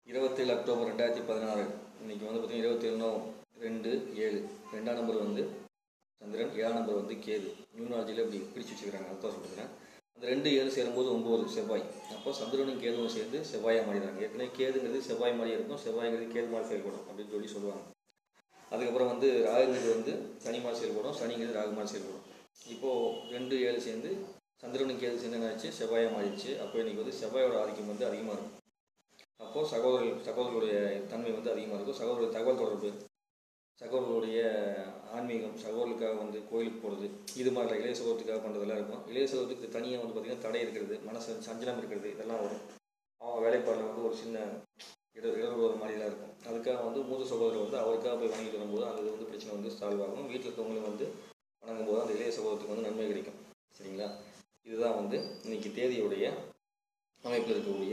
இருபத்தேழு அக்டோபர் ரெண்டாயிரத்தி பதினாறு இன்னைக்கு வந்து பார்த்தீங்கன்னா இருபத்தேழு ரெண்டு ஏழு ரெண்டாம் நம்பர் வந்து சந்திரன் ஏழாம் நம்பர் வந்து கேது நியூனாலஜியில் இப்படி பிரித்து வச்சுக்கிறாங்க அதுதான் சொல்கிறேன் அந்த ரெண்டு ஏழு சேரும்போது ஒம்பது செவ்வாய் அப்போ சந்திரனும் கேதுவும் சேர்ந்து செவ்வாயாக மாறிடுறாங்க ஏற்கனவே கேதுங்கிறது செவ்வாய் மாதிரி இருக்கும் செவ்வாய்ங்கிறது கேது மாதிரி செயல்படும் அப்படின்னு சொல்லி சொல்லுவாங்க அதுக்கப்புறம் வந்து ராகுங்கிறது வந்து சனி மாதிரி செயல்படும் சனிங்கிறது ராகு மாதிரி செயல்படும் இப்போது ரெண்டு ஏழு சேர்ந்து சந்திரனும் கேது சேர்ந்து என்னாச்சு செவ்வாயாக மாறிடுச்சு அப்போ இன்றைக்கி வந்து செவ்வாயோட ஆதிக்கம் வந்து அதிகமாக இருக்கும் அப்போது சகோதரர்கள் சகோதரர்களுடைய தன்மை வந்து அதிகமாக இருக்கும் சகோதரர் தகவல் தொடர்பு சகோதரர்களுடைய ஆன்மீகம் சகோதரர்களுக்காக வந்து கோயிலுக்கு போகிறது இது மாதிரி இளைய சகோதரத்துக்காக பண்ணுறதெல்லாம் இருக்கும் இளைய சகோதரத்துக்கு தனியாக வந்து பார்த்திங்கன்னா தடை இருக்கிறது மனசு சஞ்சலம் இருக்கிறது இதெல்லாம் வரும் அவங்க வேலைப்பாடில் வந்து ஒரு சின்ன இட இடர்வு ஒரு மாதிரிலாம் இருக்கும் அதுக்காக வந்து மூத்த சகோதரர் வந்து அவருக்காக போய் வணங்கிட்டு வரும்போது அந்த இது வந்து பிரச்சனை வந்து சால்வ் ஆகும் வீட்டில் இருக்கவங்களும் வந்து வணங்கும் போது அந்த இளைய சகோதரத்துக்கு வந்து நன்மை கிடைக்கும் சரிங்களா இதுதான் வந்து இன்னைக்கு தேதியுடைய அமைப்பில் இருக்கக்கூடிய